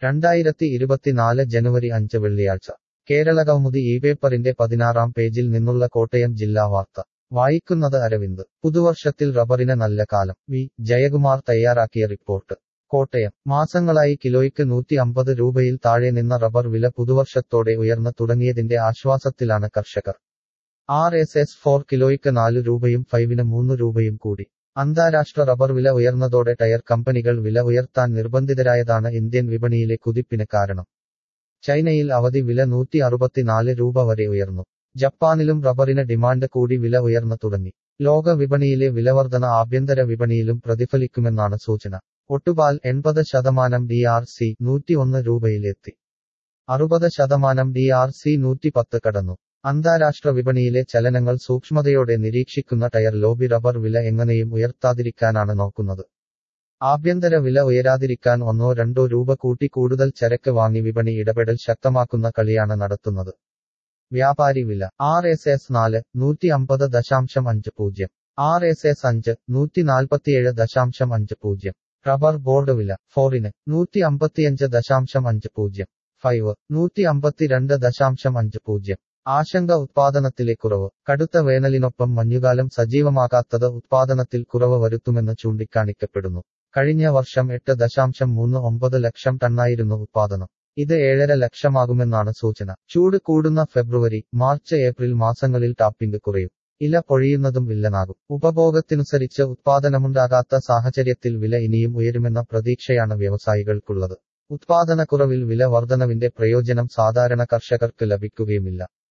രണ്ടായിരത്തി ഇരുപത്തിനാല് ജനുവരി അഞ്ച് വെള്ളിയാഴ്ച കേരളകൗമുദി ഈ പേപ്പറിന്റെ പതിനാറാം പേജിൽ നിന്നുള്ള കോട്ടയം ജില്ലാ വാർത്ത വായിക്കുന്നത് അരവിന്ദ് പുതുവർഷത്തിൽ റബ്ബറിന് നല്ല കാലം വി ജയകുമാർ തയ്യാറാക്കിയ റിപ്പോർട്ട് കോട്ടയം മാസങ്ങളായി കിലോയ്ക്ക് നൂറ്റി അമ്പത് രൂപയിൽ താഴെ നിന്ന റബ്ബർ വില പുതുവർഷത്തോടെ ഉയർന്നു തുടങ്ങിയതിന്റെ ആശ്വാസത്തിലാണ് കർഷകർ ആർ എസ് എസ് ഫോർ കിലോയ്ക്ക് നാല് രൂപയും ഫൈവിന് മൂന്ന് രൂപയും കൂടി അന്താരാഷ്ട്ര റബ്ബർ വില ഉയർന്നതോടെ ടയർ കമ്പനികൾ വില ഉയർത്താൻ നിർബന്ധിതരായതാണ് ഇന്ത്യൻ വിപണിയിലെ കുതിപ്പിന് കാരണം ചൈനയിൽ അവധി വില നൂറ്റി അറുപത്തിനാല് രൂപ വരെ ഉയർന്നു ജപ്പാനിലും റബ്ബറിന് ഡിമാൻഡ് കൂടി വില ഉയർന്നു തുടങ്ങി ലോക വിപണിയിലെ വിലവർധന ആഭ്യന്തര വിപണിയിലും പ്രതിഫലിക്കുമെന്നാണ് സൂചന ഒട്ടുപാൽ എൺപത് ശതമാനം ഡി ആർ സി നൂറ്റിയൊന്ന് രൂപയിലെത്തി അറുപത് ശതമാനം ഡി ആർ സി നൂറ്റി പത്ത് കടന്നു അന്താരാഷ്ട്ര വിപണിയിലെ ചലനങ്ങൾ സൂക്ഷ്മതയോടെ നിരീക്ഷിക്കുന്ന ടയർ ലോബി റബ്ബർ വില എങ്ങനെയും ഉയർത്താതിരിക്കാനാണ് നോക്കുന്നത് ആഭ്യന്തര വില ഉയരാതിരിക്കാൻ ഒന്നോ രണ്ടോ രൂപ കൂട്ടി കൂടുതൽ ചരക്ക് വാങ്ങി വിപണി ഇടപെടൽ ശക്തമാക്കുന്ന കളിയാണ് നടത്തുന്നത് വ്യാപാരി വില ആർ എസ് എസ് നാല് നൂറ്റി അമ്പത് ദശാംശം അഞ്ച് പൂജ്യം ആർ എസ് എസ് അഞ്ച് നൂറ്റി നാൽപ്പത്തിയേഴ് ദശാംശം അഞ്ച് പൂജ്യം റബ്ബർ ബോർഡ് വില ഫോറിന് നൂറ്റി അമ്പത്തിയഞ്ച് ദശാംശം അഞ്ച് പൂജ്യം ഫൈവ് നൂറ്റി അമ്പത്തിരണ്ട് ദശാംശം അഞ്ച് പൂജ്യം ആശങ്ക ഉത്പാദനത്തിലെ കുറവ് കടുത്ത വേനലിനൊപ്പം മഞ്ഞുകാലം സജീവമാകാത്തത് ഉത്പാദനത്തിൽ കുറവ് വരുത്തുമെന്ന് ചൂണ്ടിക്കാണിക്കപ്പെടുന്നു കഴിഞ്ഞ വർഷം എട്ട് ദശാംശം മൂന്ന് ഒമ്പത് ലക്ഷം ടണ്ണായിരുന്നു ഉത്പാദനം ഇത് ഏഴര ലക്ഷമാകുമെന്നാണ് സൂചന ചൂട് കൂടുന്ന ഫെബ്രുവരി മാർച്ച് ഏപ്രിൽ മാസങ്ങളിൽ ടാപ്പിംഗ് കുറയും ഇല പൊഴിയുന്നതും വില്ലനാകും ഉപഭോഗത്തിനനുസരിച്ച് ഉത്പാദനമുണ്ടാകാത്ത സാഹചര്യത്തിൽ വില ഇനിയും ഉയരുമെന്ന പ്രതീക്ഷയാണ് വ്യവസായികൾക്കുള്ളത് ഉത്പാദനക്കുറവിൽ വില വർധനവിന്റെ പ്രയോജനം സാധാരണ കർഷകർക്ക് ലഭിക്കുകയുമില്ല